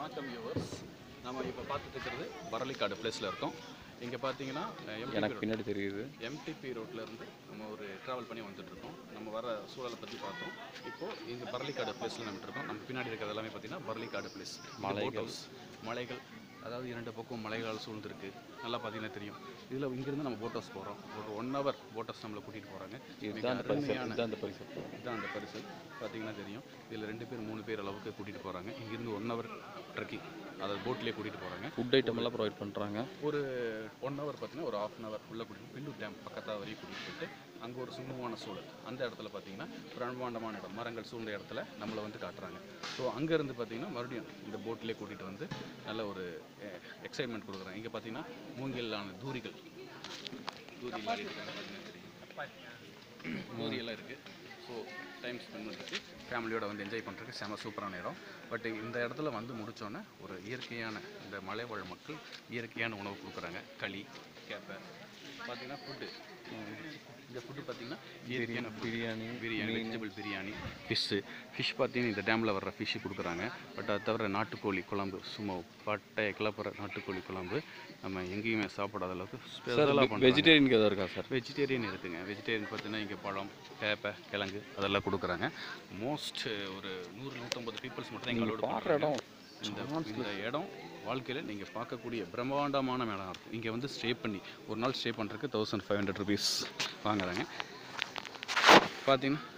வணக்கம் வியூவர்ஸ் நம்ம இப்போ பார்த்துட்டு இருக்கிறது பரளிக்காடு பிளேஸில் இருக்கோம் இங்கே பார்த்தீங்கன்னா எனக்கு பின்னாடி தெரியுது எம்டிபி ரோட்ல இருந்து நம்ம ஒரு ட்ராவல் பண்ணி வந்துட்டு இருக்கோம் நம்ம வர சூழலை பற்றி பார்த்தோம் இப்போ இங்கே பரளிக்காடு பிளேஸில் நம்ம இருக்கோம் நம்ம பின்னாடி இருக்கிறது எல்லாமே பார்த்தீங்கன்னா பரளிக்காடு பிளேஸ் மலைகள். மலைகள் அதாவது இரண்டு பக்கம் மலைகளால் சூழ்ந்திருக்கு நல்லா பார்த்தீங்கன்னா தெரியும் இதில் இங்கேருந்து நம்ம போட் ஹவுஸ் போகிறோம் ஒரு ஒன் ஹவர் போட் ஹவுஸ் நம்மளை கூட்டிகிட்டு போகிறாங்க இதுதான் அந்த பரிசல் இதுதான் அந்த பரிசல் இதுதான் அந்த பரிசல் பார்த்தீங்கன்னா தெரியும் இதில் ரெண்டு பேர் மூணு பேர் அளவுக்கு கூட்டிகிட்டு போகிறாங்க இங்கேருந்து ஒன் ஹவர் ட்ரெக்கிங் அதாவது போட்லேயே கூட்டிகிட்டு போகிறாங்க ஃபுட் ஐட்டம் எல்லாம் ப்ரொவைட் பண்ணுறாங்க ஒரு ஒன் ஹவர் பார்த்தீங்கன்னா ஒரு ஆஃப் அன் ஹவர் உள்ளே கூட்டிட்டு பில்லூர் டேம் பக்கத்தாக வரையும் கூட்டிகிட்டு போயிட்டு அங்கே ஒரு சுமூகமான சூழல் அந்த இடத்துல பார்த்தீங்கன்னா பிரம்மாண்டமான இடம் மரங்கள் சூழ்ந்த இடத்துல நம்மளை வந்து காட்டுறாங்க ஸோ அங்கேருந்து பார்த்தீங்கன்னா மறுபடியும் இந்த போட்லேயே கூட்டிகிட்டு வந்து நல்ல ஒரு எக்ஸைட்மெண்ட் கொடுக்குறாங்க இங்கே பார்த்தீங்கன்னா மூங்கிலான தூரிகள் தூரி எல்லாம் இருக்காங்க பார்த்தீங்கன்னா தெரியும். தூரி எல்லாம் இருக்குது ஸோ டைம் ஸ்பெண்ட் பண்ணுறதுக்கு ஃபேமிலியோட வந்து என்ஜாய் பண்ணுறதுக்கு செம சூப்பரான இடம் பட் இந்த இடத்துல வந்து முடிச்சோன்னே ஒரு இயற்கையான இந்த மலைவாழ் மக்கள் இயற்கையான உணவு கொடுக்குறாங்க களி கேப்பை பார்த்தீங்கன்னா ஃபுட்டு இந்த ஃபுட்டு பார்த்தீங்கன்னா இயற்கையான food. Biryani biryani vegetable biryani fish fish பார்த்தீங்கன்னா இந்த டேமில் வர்ற ஃபிஷ்ஷு கொடுக்குறாங்க பட் அது தவிர நாட்டுக்கோழி குழம்பு சும்மா பட்டை கிளப்புற நாட்டுக்கோழி குழம்பு நம்ம எங்கேயுமே சாப்பிடாத அளவுக்கு ஸ்பெஷலாக பண்ணுறாங்க வெஜிடேரியனுக்கு எதாவது இருக்கா சார் வெஜிடேரியன் இருக்குங்க வெஜிடேரியன் பார்த்தீங்கன்னா இங்கே பழம் கேப்பை கிழங்கு அதெல்லாம் கொடுக்குறாங்க மோஸ்ட் ஒரு நூறு நூற்றம்பது பீப்புள்ஸ் மட்டும் தான் எங்களோட பார்க்குற இடம் இந்த இந்த இடம் வாழ்க்கையில் நீங்கள் பார்க்கக்கூடிய பிரம்மாண்டமான இடம் இருக்கும் இங்கே வந்து ஸ்டே பண்ணி ஒரு நாள் ஸ்டே பண்ணுறதுக்கு தௌசண்ட் ஃபைவ் ஹண்ட்ரட் ருபீஸ் வாங்குறாங்க பார்த்தீங்கன்னா